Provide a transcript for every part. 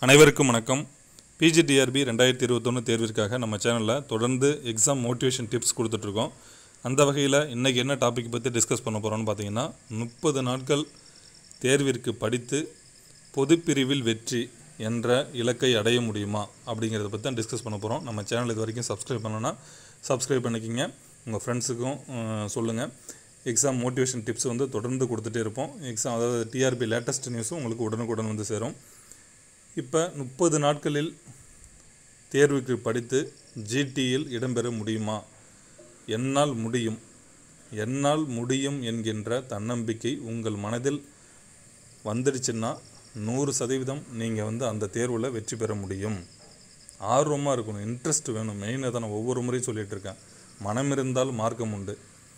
அனைவருக்கும் வணக்கம் பிஜிடிஆர்பி ரெண்டாயிரத்தி இருபத்தொன்று தேர்விற்காக நம்ம சேனலில் தொடர்ந்து எக்ஸாம் மோட்டிவேஷன் டிப்ஸ் கொடுத்துட்ருக்கோம் அந்த வகையில் இன்றைக்கி என்ன டாபிக் பற்றி டிஸ்கஸ் பண்ண போகிறோம்னு பார்த்தீங்கன்னா முப்பது நாட்கள் தேர்விற்கு படித்து பொதுப்பிரிவில் வெற்றி என்ற இலக்கை அடைய முடியுமா அப்படிங்கிறத பற்றி தான் டிஸ்கஸ் பண்ண போகிறோம் நம்ம சேனல் இது வரைக்கும் சப்ஸ்கிரைப் பண்ணலன்னா சப்ஸ்கிரைப் பண்ணிக்கிங்க உங்கள் ஃப்ரெண்ட்ஸுக்கும் சொல்லுங்கள் எக்ஸாம் மோட்டிவேஷன் டிப்ஸ் வந்து தொடர்ந்து கொடுத்துட்டே இருப்போம் எக்ஸாம் அதாவது டிஆர்பி லேட்டஸ்ட் நியூஸும் உங்களுக்கு உடனுக்குடன் வந்து சேரும் இப்போ முப்பது நாட்களில் தேர்வுக்கு படித்து ஜிடியில் இடம்பெற முடியுமா என்னால் முடியும் என்னால் முடியும் என்கின்ற தன்னம்பிக்கை உங்கள் மனதில் வந்துடுச்சுன்னா நூறு சதவீதம் நீங்கள் வந்து அந்த தேர்வில் வெற்றி பெற முடியும் ஆர்வமாக இருக்கணும் இன்ட்ரெஸ்ட் வேணும் மெயின் அதை நான் ஒவ்வொரு முறையும் சொல்லிகிட்டு இருக்கேன் மனம் இருந்தால் மார்க்கம் உண்டு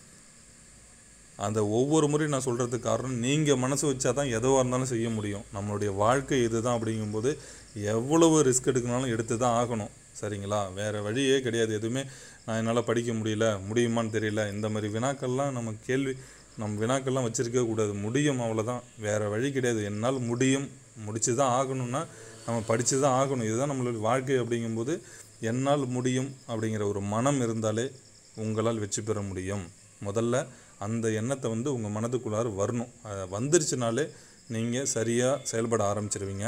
அந்த ஒவ்வொரு முறையும் நான் சொல்கிறதுக்கு காரணம் நீங்கள் மனசு வச்சா தான் எதுவாக இருந்தாலும் செய்ய முடியும் நம்மளுடைய வாழ்க்கை இதுதான் அப்படிங்கும்போது எவ்வளவு ரிஸ்க் எடுக்கணும்னாலும் எடுத்து தான் ஆகணும் சரிங்களா வேறு வழியே கிடையாது எதுவுமே நான் என்னால் படிக்க முடியல முடியுமான்னு தெரியல இந்த மாதிரி வினாக்கள்லாம் நம்ம கேள்வி நம்ம வினாக்கள்லாம் வச்சுருக்கவே கூடாது முடியும் அவ்வளோதான் வேறு வழி கிடையாது என்னால் முடியும் முடிச்சு தான் ஆகணும்னா நம்ம படித்து தான் ஆகணும் இதுதான் நம்மளுடைய வாழ்க்கை அப்படிங்கும்போது என்னால் முடியும் அப்படிங்கிற ஒரு மனம் இருந்தாலே உங்களால் வெற்றி பெற முடியும் முதல்ல அந்த எண்ணத்தை வந்து உங்கள் மனதுக்குள்ளார வரணும் அது வந்துருச்சுனாலே நீங்கள் சரியாக செயல்பட ஆரம்பிச்சிருவீங்க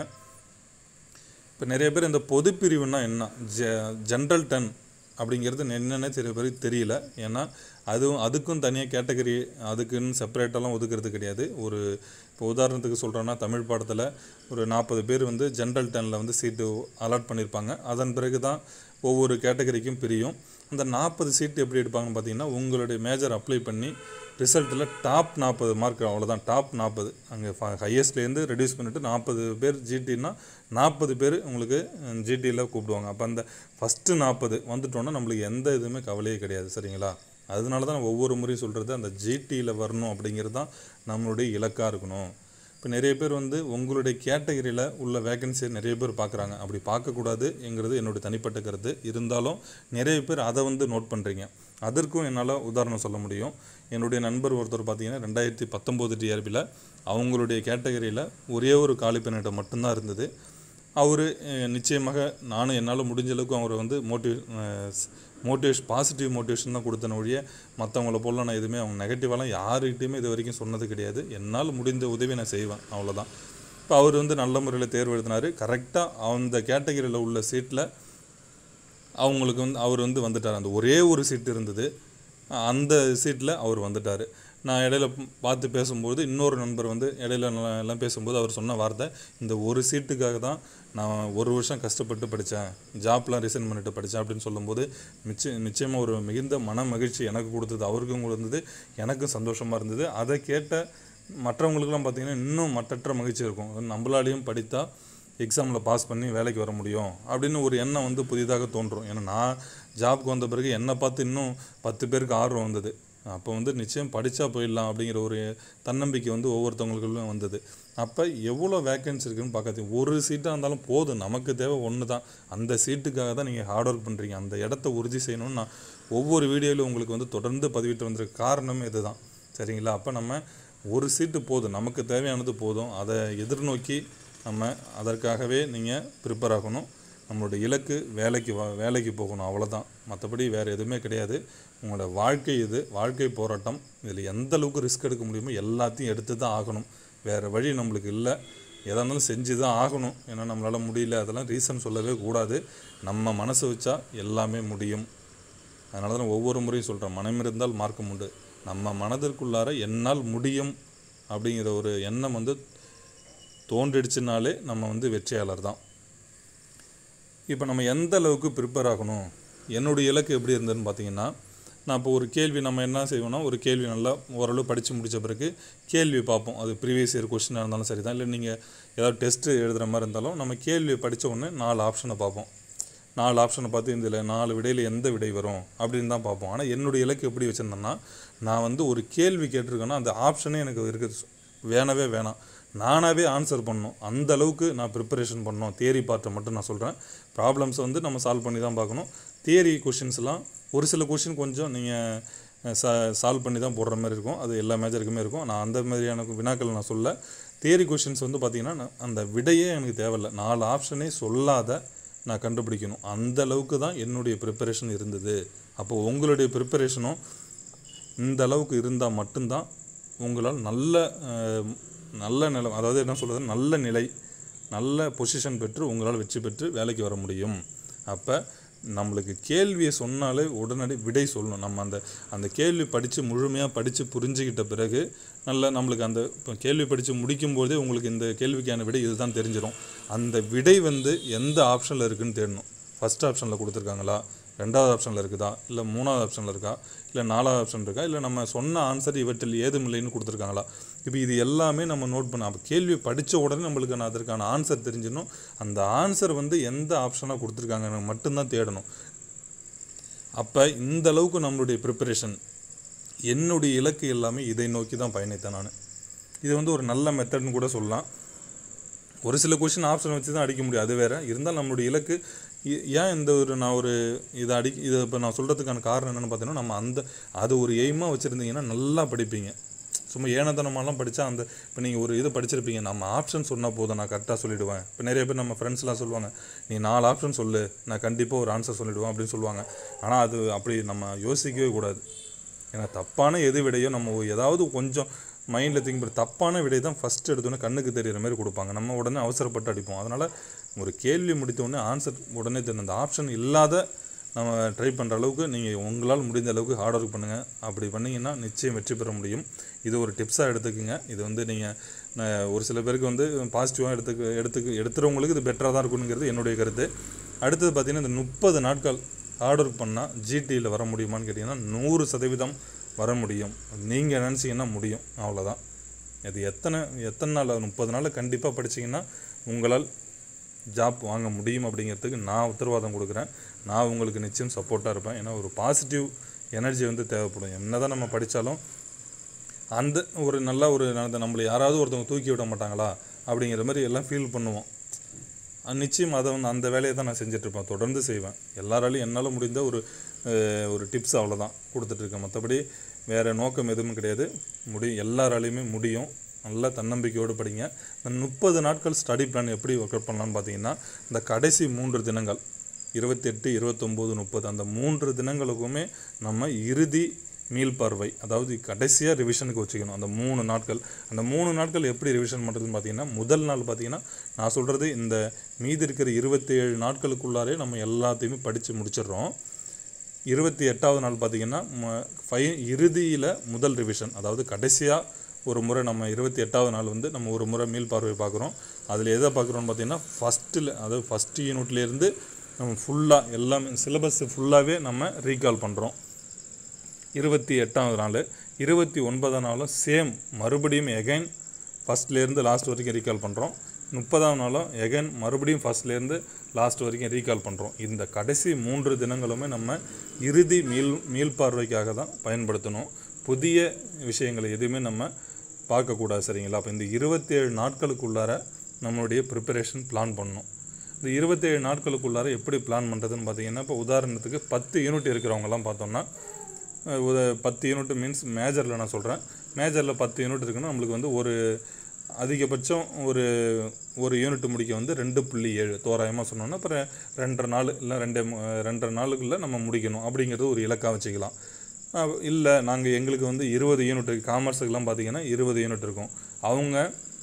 இப்போ நிறைய பேர் இந்த பொதுப்பிரிவுனா என்ன ஜ ஜென்ரல் டென் அப்படிங்கிறது என்னென்ன சில பேருக்கு தெரியல ஏன்னா அதுவும் அதுக்கும் தனியாக கேட்டகரி அதுக்குன்னு செப்பரேட்டெல்லாம் ஒதுக்குறது கிடையாது ஒரு இப்போ உதாரணத்துக்கு சொல்கிறோன்னா தமிழ் பாடத்தில் ஒரு நாற்பது பேர் வந்து ஜென்ரல் டெனில் வந்து சீட்டு அலாட் பண்ணியிருப்பாங்க அதன் பிறகு தான் ஒவ்வொரு கேட்டகரிக்கும் பிரியும் அந்த நாற்பது சீட்டு எப்படி எடுப்பாங்கன்னு பார்த்தீங்கன்னா உங்களுடைய மேஜர் அப்ளை பண்ணி ரிசல்ட்டில் டாப் நாற்பது மார்க் அவ்வளோதான் டாப் நாற்பது அங்கே ஹையஸ்ட்லேருந்து ரெடியூஸ் பண்ணிவிட்டு நாற்பது பேர் ஜிடின்னா நாற்பது பேர் உங்களுக்கு ஜிடியில் கூப்பிடுவாங்க அப்போ அந்த ஃபஸ்ட்டு நாற்பது வந்துட்டோன்னா நம்மளுக்கு எந்த இதுவுமே கவலையே கிடையாது சரிங்களா அதனால தான் நான் ஒவ்வொரு முறையும் சொல்கிறது அந்த ஜிடியில் வரணும் அப்படிங்கிறது தான் நம்மளுடைய இலக்காக இருக்கணும் இப்போ நிறைய பேர் வந்து உங்களுடைய கேட்டகரியில் உள்ள வேகன்சியை நிறைய பேர் பார்க்குறாங்க அப்படி பார்க்கக்கூடாதுங்கிறது என்னுடைய தனிப்பட்ட கருத்து இருந்தாலும் நிறைய பேர் அதை வந்து நோட் பண்ணுறீங்க அதற்கும் என்னால் உதாரணம் சொல்ல முடியும் என்னுடைய நண்பர் ஒருத்தர் பார்த்தீங்கன்னா ரெண்டாயிரத்தி பத்தொம்போது டிஆர்பியில் அவங்களுடைய கேட்டகரியில் ஒரே ஒரு காலி பணியிடம் மட்டும்தான் இருந்தது அவர் நிச்சயமாக நானும் என்னால் முடிஞ்ச அளவுக்கு அவரை வந்து மோட்டிவ் மோட்டிவேஷன் பாசிட்டிவ் மோட்டிவேஷன் தான் கொடுத்தன ஒழிய மற்றவங்கள போல நான் எதுவுமே அவங்க நெகட்டிவாலாம் யாருக்கிட்டையுமே இது வரைக்கும் சொன்னது கிடையாது என்னால் முடிந்த உதவி நான் செய்வேன் அவ்வளோதான் இப்போ அவர் வந்து நல்ல முறையில் தேர்வு எழுதினார் கரெக்டாக அந்த கேட்டகரியில் உள்ள சீட்டில் அவங்களுக்கு வந்து அவர் வந்து வந்துட்டார் அந்த ஒரே ஒரு சீட் இருந்தது அந்த சீட்டில் அவர் வந்துட்டார் நான் இடையில பார்த்து பேசும்போது இன்னொரு நண்பர் வந்து இடையில நல்லா- எல்லாம் பேசும்போது அவர் சொன்ன வார்த்தை இந்த ஒரு சீட்டுக்காக தான் நான் ஒரு வருஷம் கஷ்டப்பட்டு படித்தேன் ஜாப்லாம் ரிசைன் பண்ணிட்டு படித்தேன் அப்படின்னு சொல்லும்போது நிச்சயம் நிச்சயமாக ஒரு மிகுந்த மன மகிழ்ச்சி எனக்கு கொடுத்தது அவருக்கும் கொடுத்தது எனக்கும் சந்தோஷமாக இருந்தது அதை கேட்ட மற்றவங்களுக்கெல்லாம் பார்த்தீங்கன்னா இன்னும் மற்றற்ற மகிழ்ச்சி இருக்கும் நம்மளாலையும் படித்தா எக்ஸாமில் பாஸ் பண்ணி வேலைக்கு வர முடியும் அப்படின்னு ஒரு எண்ணம் வந்து புதிதாக தோன்றும் ஏன்னா நான் ஜாப்க்கு வந்த பிறகு என்னை பார்த்து இன்னும் பத்து பேருக்கு ஆர்வம் வந்தது அப்போ வந்து நிச்சயம் படித்தா போயிடலாம் அப்படிங்கிற ஒரு தன்னம்பிக்கை வந்து ஒவ்வொருத்தவங்களுக்கும் வந்தது அப்போ எவ்வளோ வேக்கன்சி இருக்குன்னு பார்க்காது ஒரு சீட்டாக இருந்தாலும் போதும் நமக்கு தேவை ஒன்று தான் அந்த சீட்டுக்காக தான் நீங்கள் ஹார்ட் ஒர்க் பண்ணுறீங்க அந்த இடத்த உறுதி செய்யணும்னு நான் ஒவ்வொரு வீடியோவிலும் உங்களுக்கு வந்து தொடர்ந்து பதிவிட்டு வந்திருக்க காரணம் இதுதான் சரிங்களா அப்போ நம்ம ஒரு சீட்டு போதும் நமக்கு தேவையானது போதும் அதை எதிர்நோக்கி நம்ம அதற்காகவே நீங்கள் ப்ரிப்பேர் ஆகணும் நம்மளுடைய இலக்கு வேலைக்கு வா வேலைக்கு போகணும் அவ்வளோதான் மற்றபடி வேறு எதுவுமே கிடையாது உங்களோட வாழ்க்கை இது வாழ்க்கை போராட்டம் இதில் எந்த அளவுக்கு ரிஸ்க் எடுக்க முடியுமோ எல்லாத்தையும் எடுத்து தான் ஆகணும் வேறு வழி நம்மளுக்கு இல்லை எதாக இருந்தாலும் செஞ்சு தான் ஆகணும் ஏன்னா நம்மளால் முடியல அதெல்லாம் ரீசன் சொல்லவே கூடாது நம்ம மனசு வச்சா எல்லாமே முடியும் அதனால தான் நான் ஒவ்வொரு முறையும் சொல்கிறேன் மனம் இருந்தால் மார்க்கம் உண்டு நம்ம மனதிற்குள்ளார என்னால் முடியும் அப்படிங்கிற ஒரு எண்ணம் வந்து தோன்றிடுச்சுனாலே நம்ம வந்து வெற்றியாளர் தான் இப்போ நம்ம எந்த அளவுக்கு ப்ரிப்பேர் ஆகணும் என்னுடைய இலக்கு எப்படி இருந்ததுன்னு பார்த்தீங்கன்னா நான் இப்போ ஒரு கேள்வி நம்ம என்ன செய்வோம்னா ஒரு கேள்வி நல்லா ஓரளவு படித்து முடித்த பிறகு கேள்வி பார்ப்போம் அது ப்ரீவியஸ் இயர் கொஸ்டினாக இருந்தாலும் சரி தான் இல்லை நீங்கள் ஏதாவது டெஸ்ட்டு எழுதுகிற மாதிரி இருந்தாலும் நம்ம கேள்வியை படித்த உடனே நாலு ஆப்ஷனை பார்ப்போம் நாலு ஆப்ஷனை பார்த்து இதில் நாலு விடையில் எந்த விடை வரும் அப்படின்னு தான் பார்ப்போம் ஆனால் என்னுடைய இலக்கு எப்படி வச்சுருந்தேன்னா நான் வந்து ஒரு கேள்வி கேட்டிருக்கேன்னா அந்த ஆப்ஷனே எனக்கு இருக்குது வேணவே வேணாம் நானாகவே ஆன்சர் பண்ணணும் அந்த அளவுக்கு நான் ப்ரிப்பரேஷன் பண்ணணும் தியரி பார்ட்டை மட்டும் நான் சொல்கிறேன் ப்ராப்ளம்ஸை வந்து நம்ம சால்வ் பண்ணி தான் பார்க்கணும் தியரி கொஷின்ஸ்லாம் ஒரு சில கொஷின் கொஞ்சம் நீங்கள் சா சால்வ் பண்ணி தான் போடுற மாதிரி இருக்கும் அது எல்லா மேஜருக்குமே இருக்கும் நான் அந்த மாதிரியான வினாக்கள் நான் சொல்ல தியரி கொஷின்ஸ் வந்து பார்த்திங்கன்னா நான் அந்த விடையே எனக்கு தேவையில்லை நாலு ஆப்ஷனே சொல்லாத நான் கண்டுபிடிக்கணும் அந்த அளவுக்கு தான் என்னுடைய ப்ரிப்பரேஷன் இருந்தது அப்போ உங்களுடைய ப்ரிப்பரேஷனும் இந்த அளவுக்கு இருந்தால் மட்டும்தான் உங்களால் நல்ல அஹ், நல்ல நிலை அதாவது என்ன சொல்கிறது நல்ல நிலை நல்ல பொசிஷன் பெற்று உங்களால் வெற்றி பெற்று வேலைக்கு வர முடியும் அப்போ நம்மளுக்கு கேள்வியை சொன்னாலே உடனடி விடை சொல்லணும் நம்ம அந்த அந்த கேள்வி படித்து முழுமையாக படித்து புரிஞ்சுக்கிட்ட பிறகு நல்ல நம்மளுக்கு அந்த இப்போ கேள்வி படித்து முடிக்கும்போதே உங்களுக்கு இந்த கேள்விக்கான விடை இதுதான் தெரிஞ்சிடும் அந்த விடை வந்து எந்த ஆப்ஷனில் இருக்குன்னு தேடணும் ஃபஸ்ட் ஆப்ஷனில் கொடுத்துருக்காங்களா ரெண்டாவது ஆப்ஷனில் இருக்குதா இல்லை மூணாவது ஆப்ஷனில் இருக்கா இல்லை நாலாவது ஆப்ஷன் இருக்கா இல்லை நம்ம சொன்ன ஆன்சர் இவற்றில் ஏதும் இல்லைன்னு கொடுத்துருக்காங்களா இப்போ இது எல்லாமே நம்ம நோட் பண்ண அப்போ கேள்வி படித்த உடனே நம்மளுக்கு நான் அதற்கான ஆன்சர் தெரிஞ்சிடணும் அந்த ஆன்சர் வந்து எந்த ஆப்ஷனாக கொடுத்துருக்காங்கன்னு மட்டும்தான் தேடணும் அப்போ இந்த அளவுக்கு நம்மளுடைய ப்ரிப்பரேஷன் என்னுடைய இலக்கு எல்லாமே இதை நோக்கி தான் பயணித்தேன் நான் இது வந்து ஒரு நல்ல மெத்தட்னு கூட சொல்லலாம் ஒரு சில கொஷின் ஆப்ஷன் வச்சு தான் அடிக்க முடியும் அது வேற இருந்தாலும் நம்மளுடைய இலக்கு ஏ- ஏன் இந்த ஒரு நான் ஒரு இதை அடி இதை இப்போ நான் சொல்கிறதுக்கான காரணம் என்னென்னு பார்த்தீங்கன்னா நம்ம அந்த அது ஒரு எய்மாக வச்சுருந்தீங்கன்னா நல்லா படிப்பீங்க சும்மா ஏனத்தனமாலாம் படித்தா அந்த இப்போ நீங்கள் ஒரு இது படிச்சிருப்பீங்க நம்ம ஆப்ஷன் சொன்னால் போதும் நான் கரெக்டாக சொல்லிடுவேன் இப்போ நிறைய பேர் நம்ம ஃப்ரெண்ட்ஸ்லாம் சொல்லுவாங்க நீ நாலு ஆப்ஷன் சொல்லு நான் கண்டிப்பாக ஒரு ஆன்சர் சொல்லிடுவேன் அப்படின்னு சொல்லுவாங்க ஆனால் அது அப்படி நம்ம யோசிக்கவே கூடாது ஏன்னா தப்பான எது விடையோ நம்ம ஒ- ஏதாவது கொஞ்சம் மைண்டில் திங்க் பண்ணி தப்பான விடை தான் ஃபஸ்ட்டு எடுத்தோன்னே கண்ணுக்கு தெரியிற மாதிரி கொடுப்பாங்க நம்ம உடனே அவசரப்பட்டு அடிப்போம் அதனால் ஒரு கேள்வி முடித்த உடனே ஆன்சர் உடனே தெரியும் அந்த ஆப்ஷன் இல்லாத நம்ம ட்ரை பண்ணுற அளவுக்கு நீங்கள் உங்களால் முடிந்த அளவுக்கு ஹார்ட் ஒர்க் பண்ணுங்கள் அப்படி பண்ணீங்கன்னா நிச்சயம் வெற்றி பெற முடியும் இது ஒரு டிப்ஸாக எடுத்துக்கோங்க இது வந்து நீங்கள் ஒரு சில பேருக்கு வந்து பாசிட்டிவாக எடுத்துக்க எடுத்துக்க எடுத்துகிறவங்களுக்கு இது பெட்டராக தான் இருக்கணுங்கிறது என்னுடைய கருத்து அடுத்தது பார்த்திங்கன்னா இந்த முப்பது நாட்கள் ஹார்ட் ஒர்க் பண்ணால் ஜிடியில் வர முடியுமான்னு கேட்டிங்கன்னா நூறு சதவீதம் வர முடியும் நீங்கள் நினச்சிங்கன்னா முடியும் அவ்வளோதான் இது எத்தனை எத்தனை நாள் முப்பது நாளில் கண்டிப்பாக படிச்சீங்கன்னா உங்களால் ஜாப் வாங்க முடியும் அப்படிங்கிறதுக்கு நான் உத்தரவாதம் கொடுக்குறேன் நான் உங்களுக்கு நிச்சயம் சப்போர்ட்டாக இருப்பேன் ஏன்னா ஒரு பாசிட்டிவ் எனர்ஜி வந்து தேவைப்படும் என்ன தான் நம்ம படித்தாலும் அந்த ஒரு நல்ல ஒரு அந்த நம்மளை யாராவது ஒருத்தவங்க தூக்கி விட மாட்டாங்களா அப்படிங்கிற மாதிரி எல்லாம் ஃபீல் பண்ணுவோம் அஹ் நிச்சயம் அதை வந்து அந்த வேலையை தான் நான் செஞ்சுட்ருப்பேன் தொடர்ந்து செய்வேன் எல்லாராலையும் என்னால் முடிந்த ஒரு அஹ், ஒரு டிப்ஸ் அவ்வளோதான் கொடுத்துட்ருக்கேன் மற்றபடி வேறு நோக்கம் எதுவும் கிடையாது முடியும் எல்லாராலையுமே முடியும் நல்லா தன்னம்பிக்கையோடு படிங்க இந்த முப்பது நாட்கள் ஸ்டடி பிளான் எப்படி ஒர்க் அவுட் பண்ணலாம்னு பார்த்தீங்கன்னா இந்த கடைசி மூன்று தினங்கள் இருபத்தெட்டு இருபத்தொம்போது முப்பது அந்த மூன்று தினங்களுக்குமே நம்ம இறுதி மீள் பார்வை அதாவது கடைசியாக ரிவிஷனுக்கு வச்சுக்கணும் அந்த மூணு நாட்கள் அந்த மூணு நாட்கள் எப்படி ரிவிஷன் பண்ணுறதுன்னு பார்த்தீங்கன்னா முதல் நாள் பார்த்தீங்கன்னா நான் சொல்கிறது இந்த மீதி இருக்கிற இருபத்தி ஏழு நாட்களுக்குள்ளாரே நம்ம எல்லாத்தையுமே படித்து முடிச்சிடுறோம் இருபத்தி எட்டாவது நாள் பார்த்தீங்கன்னா ம- ஃபை இறுதியில் முதல் ரிவிஷன் அதாவது கடைசியாக ஒரு முறை நம்ம இருபத்தி எட்டாவது நாள் வந்து நம்ம ஒரு முறை மீள் பார்வை பார்க்குறோம் அதில் எதை பார்க்குறோம்னு பார்த்தீங்கன்னா ஃபஸ்ட்டில் அதாவது ஃபஸ்ட் யூனிட்லேருந்து நம்ம ஃபுல்லாக எல்லாமே சிலபஸ் ஃபுல்லாகவே நம்ம ரீகால் பண்ணுறோம் இருபத்தி எட்டாவது நாள் இருபத்தி ஒன்பதாம் நாளும் சேம் மறுபடியும் எகைன் ஃபஸ்ட்லேருந்து லாஸ்ட் வரைக்கும் ரீகால் பண்ணுறோம் முப்பதாம் நாளும் எகைன் மறுபடியும் ஃபஸ்ட்லேருந்து லாஸ்ட் வரைக்கும் ரீகால் பண்ணுறோம் இந்த கடைசி மூன்று தினங்களுமே நம்ம இறுதி மீள் மீள் பார்வைக்காக தான் பயன்படுத்தணும் புதிய விஷயங்களை எதுவுமே நம்ம பார்க்கக்கூடாது சரிங்களா அப்போ இந்த இருபத்தேழு நாட்களுக்குள்ளார நம்மளுடைய ப்ரிப்பரேஷன் பிளான் பண்ணணும் இந்த இருபத்தேழு நாட்களுக்குள்ளார எப்படி பிளான் பண்ணுறதுன்னு பார்த்தீங்கன்னா இப்போ உதாரணத்துக்கு பத்து யூனிட் இருக்கிறவங்கலாம் பார்த்தோம்னா அஹ் ஒரு பத்து யூனிட் மீன்ஸ் மேஜரில் நான் சொல்கிறேன் மேஜரில் பத்து யூனிட் இருக்குன்னா நம்மளுக்கு வந்து ஒரு அதிகபட்சம் ஒரு ஒரு யூனிட் முடிக்க வந்து ரெண்டு புள்ளி ஏழு தோராயமாக சொன்னோன்னா அப்புறம் ரெண்டரை நாள் இல்லை ரெண்டு மு- ரெண்டரை நாளுக்குள்ளே நம்ம முடிக்கணும் அப்படிங்கிறது ஒரு இலக்காக வச்சுக்கலாம் இல்லை நாங்கள் எங்களுக்கு வந்து இருபது யூனிட் காமர்ஸுக்கெல்லாம் பார்த்தீங்கன்னா இருபது யூனிட் இருக்கும் அவங்க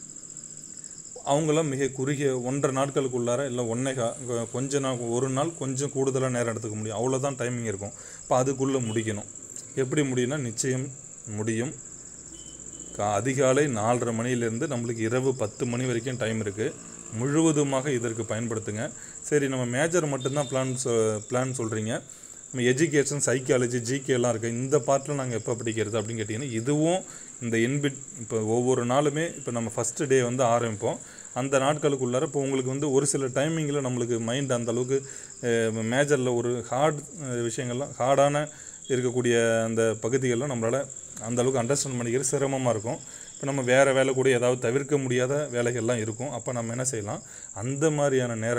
அவங்களாம் மிக குறுகிய ஒன்றரை நாட்களுக்குள்ளார இல்லை ஒன்றே கா கொ- கொஞ்ச நாள் ஒரு நாள் கொஞ்சம் கூடுதலாக நேரம் எடுத்துக்க முடியும் அவ்வளோதான் டைமிங் இருக்கும் இப்போ அதுக்குள்ளே முடிக்கணும் எப்படி முடியும்னா நிச்சயம் முடியும் கா அதிகாலை நாலரை மணியிலேருந்து நம்மளுக்கு இரவு பத்து மணி வரைக்கும் டைம் இருக்குது முழுவதுமாக இதற்கு பயன்படுத்துங்க சரி நம்ம மேஜர் மட்டும்தான் பிளான் சொ பிளான் சொல்கிறீங்க நம்ம எஜுகேஷன் சைக்காலஜி ஜிகே எல்லாம் இருக்குது இந்த பார்ட்டில் நாங்கள் எப்போ படிக்கிறது அப்படின்னு கேட்டிங்கன்னா இதுவும் இந்த இன்பிட் இப்போ ஒவ்வொரு நாளுமே இப்போ நம்ம ஃபஸ்ட்டு டே வந்து ஆரம்பிப்போம் அந்த நாட்களுக்குள்ளார இப்போ உங்களுக்கு வந்து ஒரு சில டைமிங்கில் நம்மளுக்கு மைண்ட் அந்த அளவுக்கு மேஜரில் ஒரு ஹார்ட் விஷயங்கள்லாம் ஹார்டான இருக்கக்கூடிய அந்த பகுதிகள்லாம் நம்மளால் அந்த அளவுக்கு அண்டர்ஸ்டாண்ட் பண்ணிக்கிறது சிரமமாக இருக்கும் இப்போ நம்ம வேறு வேலை கூட ஏதாவது தவிர்க்க முடியாத வேலைகள்லாம் இருக்கும் அப்போ நம்ம என்ன செய்யலாம் அந்த மாதிரியான நேரங்கள்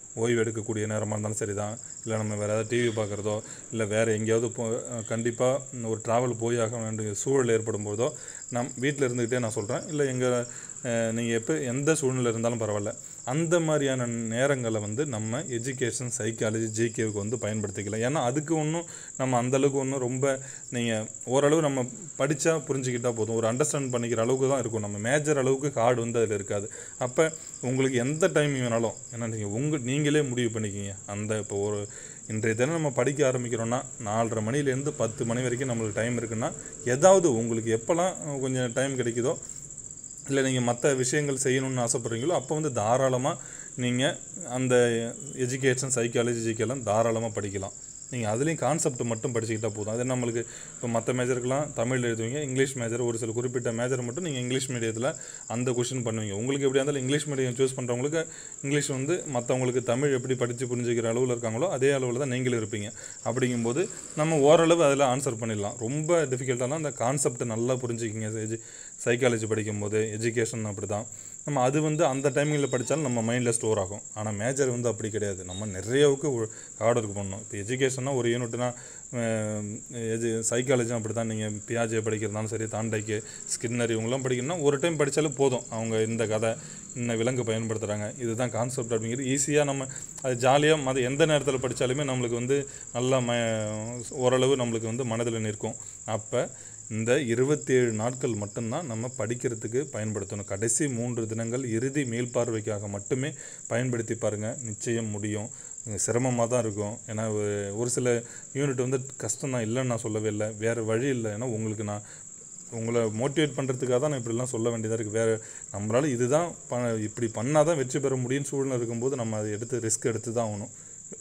ஓய்வு எடுக்கக்கூடிய நேரமாக இருந்தாலும் சரி தான் இல்லை நம்ம வேறு ஏதாவது டிவி பார்க்குறதோ இல்லை வேறு எங்கேயாவது போ கண்டிப்பாக ஒரு ட்ராவல் போய் ஆக வேண்டிய சூழல் ஏற்படும் போதோ நம் வீட்டில் இருந்துக்கிட்டே நான் சொல்கிறேன் இல்லை எங்கள் நீங்கள் எப்போ எந்த சூழ்நிலை இருந்தாலும் பரவாயில்ல அந்த மாதிரியான நேரங்களை வந்து நம்ம எஜுகேஷன் சைக்காலஜி ஜிகேவுக்கு வந்து பயன்படுத்திக்கலாம் ஏன்னா அதுக்கு ஒன்றும் நம்ம அந்தளவுக்கு ஒன்றும் ரொம்ப நீங்கள் ஓரளவு நம்ம படித்தா புரிஞ்சுக்கிட்டா போதும் ஒரு அண்டர்ஸ்டாண்ட் பண்ணிக்கிற அளவுக்கு தான் இருக்கும் நம்ம மேஜர் அளவுக்கு கார்டு வந்து அதில் இருக்காது அப்போ உங்களுக்கு எந்த டைம் வேணாலும் ஏன்னா நீங்கள் உங்கள் நீங்களே முடிவு பண்ணிக்கிங்க அந்த இப்போ ஒரு இன்றைய தினம் நம்ம படிக்க ஆரம்பிக்கிறோன்னா நாலரை மணிலேருந்து பத்து மணி வரைக்கும் நம்மளுக்கு டைம் இருக்குன்னா ஏதாவது உங்களுக்கு எப்போல்லாம் கொஞ்சம் டைம் கிடைக்குதோ இல்லை நீங்கள் மற்ற விஷயங்கள் செய்யணும்னு ஆசைப்பட்றீங்களோ அப்போ வந்து தாராளமாக நீங்கள் அந்த எஜுகேஷன் சைக்காலஜி ஜிக்கெல்லாம் தாராளமாக படிக்கலாம் நீங்கள் அதுலேயும் கான்செப்ட் மட்டும் படிச்சுக்கிட்டா போதும் அது நம்மளுக்கு இப்போ மற்ற மேஜருக்கெல்லாம் தமிழ் எழுதுவீங்க இங்கிலீஷ் மேஜர் ஒரு சில குறிப்பிட்ட மேஜர் மட்டும் நீங்கள் இங்கிலீஷ் மீடியத்தில் அந்த கொஷின் பண்ணுவீங்க உங்களுக்கு எப்படியா இருந்தாலும் இங்கிலீஷ் மீடியம் சூஸ் பண்ணுறவங்களுக்கு இங்கிலீஷ் வந்து மற்றவங்களுக்கு தமிழ் எப்படி படித்து புரிஞ்சுக்கிற அளவில் இருக்காங்களோ அதே அளவில் தான் நீங்களும் இருப்பீங்க அப்படிங்கும்போது நம்ம ஓரளவு அதில் ஆன்சர் பண்ணிடலாம் ரொம்ப டிஃபிகல்ட்டானா அந்த கான்செப்ட் நல்லா புரிஞ்சுக்கிங்க எஜு சைக்காலஜி படிக்கும்போது எஜுகேஷன் அப்படி தான் நம்ம அது வந்து அந்த டைமிங்கில் படித்தாலும் நம்ம மைண்டில் ஸ்டோர் ஆகும் ஆனால் மேஜர் வந்து அப்படி கிடையாது நம்ம நிறையவுக்கு ஹார்ட் ஒர்க் பண்ணணும் இப்போ எஜுகேஷன்னா ஒரு யூனிட்னா எஜு சைக்காலஜியும் அப்படி தான் நீங்கள் பியாஜே படிக்கிறதாலும் சரி தாண்டைக்கு ஸ்கின்னர் இவங்கெல்லாம் படிக்கணும்னா ஒரு டைம் படித்தாலும் போதும் அவங்க இந்த கதை இந்த விலங்கு பயன்படுத்துகிறாங்க இதுதான் கான்செப்ட் அப்படிங்கிறது ஈஸியாக நம்ம அது ஜாலியாக மத எந்த நேரத்தில் படித்தாலுமே நம்மளுக்கு வந்து நல்லா ம ஓரளவு நம்மளுக்கு வந்து மனதில் நிற்கும் அப்போ இந்த இருபத்தேழு நாட்கள் மட்டும்தான் நம்ம படிக்கிறதுக்கு பயன்படுத்தணும் கடைசி மூன்று தினங்கள் இறுதி மேல்பார்வைக்காக மட்டுமே பயன்படுத்தி பாருங்கள் நிச்சயம் முடியும் சிரமமாக தான் இருக்கும் ஏன்னா ஒரு- ஒரு சில யூனிட் வந்து கஷ்டம் தான் இல்லைன்னு நான் சொல்லவே இல்லை வேறு வழி இல்லை ஏன்னா உங்களுக்கு நான் உங்களை மோட்டிவேட் பண்ணுறதுக்காக தான் நான் இப்படிலாம் சொல்ல வேண்டியதாக இருக்குது வேறு நம்மளால் இதுதான் ப இப்படி பண்ணால் தான் வெற்றி பெற முடியும்னு சூழ்நிலை இருக்கும்போது நம்ம அதை எடுத்து ரிஸ்க் எடுத்து தான் ஆகணும்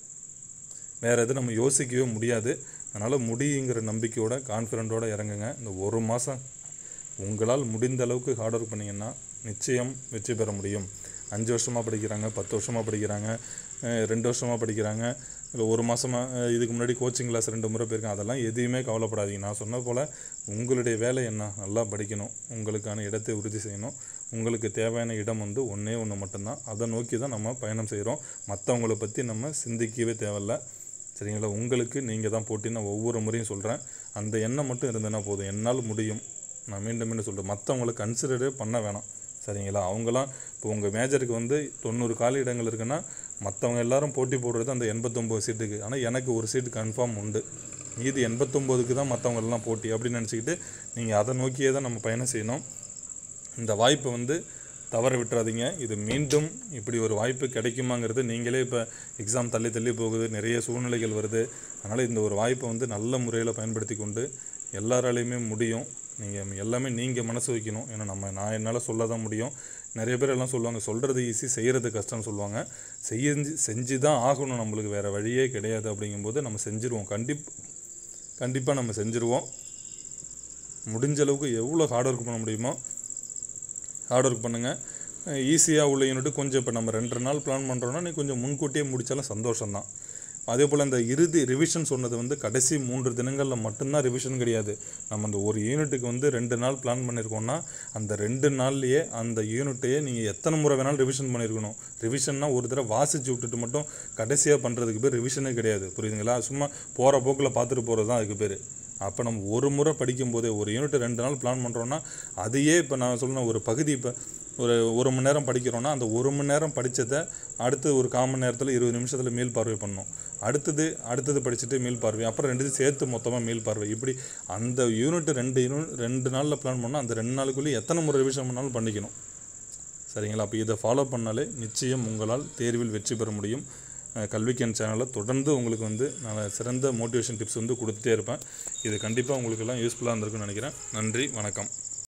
வேறு எதுவும் நம்ம யோசிக்கவே முடியாது அதனால் முடியுங்கிற நம்பிக்கையோட கான்ஃபிடென்ட்டோட இறங்குங்க இந்த ஒரு மாதம் உங்களால் முடிந்த அளவுக்கு ஹார்ட் ஒர்க் பண்ணிங்கன்னா நிச்சயம் வெற்றி பெற முடியும் அஞ்சு வருஷமாக படிக்கிறாங்க பத்து வருஷமாக படிக்கிறாங்க அஹ் ரெண்டு வருஷமாக படிக்கிறாங்க இல்லை ஒரு மாதமாக இதுக்கு முன்னாடி கோச்சிங் கிளாஸ் ரெண்டு முறை போயிருக்கேன் அதெல்லாம் எதையுமே கவலைப்படாதீங்க நான் சொன்ன போல் உங்களுடைய வேலை என்ன நல்லா படிக்கணும் உங்களுக்கான இடத்தை உறுதி செய்யணும் உங்களுக்கு தேவையான இடம் வந்து ஒன்றே ஒன்று மட்டும்தான் அதை நோக்கி தான் நம்ம பயணம் செய்கிறோம் மற்றவங்கள பற்றி நம்ம சிந்திக்கவே தேவையில்ல சரிங்களா உங்களுக்கு நீங்கள் தான் போட்டி நான் ஒவ்வொரு முறையும் சொல்கிறேன் அந்த எண்ணம் மட்டும் இருந்ததுன்னா போதும் என்னால் முடியும் நான் மீண்டும் மீண்டும் சொல்கிறேன் மற்றவங்கள கன்சிடரே பண்ண வேணாம் சரிங்களா அவங்களாம் இப்போ உங்கள் மேஜருக்கு வந்து தொண்ணூறு காலி இடங்கள் இருக்குன்னா மற்றவங்க எல்லாரும் போட்டி போடுறது அந்த எண்பத்தொம்போது சீட்டுக்கு ஆனால் எனக்கு ஒரு சீட்டு கன்ஃபார்ம் உண்டு மீதி எண்பத்தொம்போதுக்கு தான் மற்றவங்க எல்லாம் போட்டி அப்படின்னு நினச்சிக்கிட்டு நீங்கள் அதை நோக்கியே தான் நம்ம பயணம் செய்யணும் இந்த வாய்ப்பை வந்து தவற விட்டுறாதீங்க இது மீண்டும் இப்படி ஒரு வாய்ப்பு கிடைக்குமாங்கிறது நீங்களே இப்போ எக்ஸாம் தள்ளி தள்ளி போகுது நிறைய சூழ்நிலைகள் வருது அதனால் இந்த ஒரு வாய்ப்பை வந்து நல்ல முறையில் பயன்படுத்தி கொண்டு எல்லாராலையுமே முடியும் நீங்கள் எல்லாமே நீங்கள் மனசு வைக்கணும் ஏன்னா நம்ம நான் என்னால் சொல்ல தான் முடியும் நிறைய பேர் எல்லாம் சொல்லுவாங்க சொல்கிறது ஈஸி செய்கிறது கஷ்டம்னு சொல்லுவாங்க செஞ்சு செஞ்சு தான் ஆகணும் நம்மளுக்கு வேறு வழியே கிடையாது அப்படிங்கும்போது நம்ம செஞ்சுருவோம் கண்டிப் கண்டிப்பாக நம்ம செஞ்சுருவோம் முடிஞ்ச அளவுக்கு எவ்வளோ ஹார்ட் ஒர்க் பண்ண முடியுமோ ஹார்ட் ஒர்க் பண்ணுங்கள் ஈஸியாக உள்ள யூனிட் கொஞ்சம் இப்போ நம்ம ரெண்டு நாள் பிளான் பண்ணுறோன்னா நீ கொஞ்சம் முன்கூட்டியே முடித்தாலும் சந்தோஷம்தான் அதே போல் இந்த இறுதி ரிவிஷன் சொன்னது வந்து கடைசி மூன்று தினங்களில் மட்டும்தான் ரிவிஷன் கிடையாது நம்ம அந்த ஒரு யூனிட்டுக்கு வந்து ரெண்டு நாள் பிளான் பண்ணியிருக்கோம்னா அந்த ரெண்டு நாள்லேயே அந்த யூனிட்டையே நீங்கள் எத்தனை முறை வேணாலும் ரிவிஷன் பண்ணியிருக்கணும் ரிவிஷன்னா ஒரு தடவை வாசிச்சு விட்டுட்டு மட்டும் கடைசியாக பண்ணுறதுக்கு பேர் ரிவிஷனே கிடையாது புரியுதுங்களா சும்மா போகிற போக்கில் பார்த்துட்டு போகிறது தான் அதுக்கு பேர் அப்போ நம்ம ஒரு முறை படிக்கும்போதே ஒரு யூனிட் ரெண்டு நாள் பிளான் பண்ணுறோன்னா அதையே இப்போ நான் சொன்ன ஒரு பகுதி இப்போ ஒரு ஒரு மணி நேரம் படிக்கிறோன்னா அந்த ஒரு மணி நேரம் படித்ததை அடுத்து ஒரு கால் மணி நேரத்தில் இருபது நிமிஷத்தில் மீள் பார்வை பண்ணணும் அடுத்தது அடுத்தது படிச்சுட்டு மீள் பார்வை அப்புறம் ரெண்டு சேர்த்து மொத்தமாக மீள் பார்வை இப்படி அந்த யூனிட் ரெண்டு யூனிட் ரெண்டு நாளில் பிளான் பண்ணால் அந்த ரெண்டு நாளுக்குள்ளேயே எத்தனை முறை ரிவிஷன் பண்ணாலும் பண்ணிக்கணும் சரிங்களா அப்போ இதை ஃபாலோ பண்ணாலே நிச்சயம் உங்களால் தேர்வில் வெற்றி பெற முடியும் அஹ் கல்விக்கன் சேனலில் தொடர்ந்து உங்களுக்கு வந்து நான் சிறந்த மோட்டிவேஷன் டிப்ஸ் வந்து கொடுத்துட்டே இருப்பேன் இது கண்டிப்பாக உங்களுக்கு எல்லாம் யூஸ்ஃபுல்லாக இருந்திருக்குன்னு நினைக்கிறேன் நன்றி வணக்கம்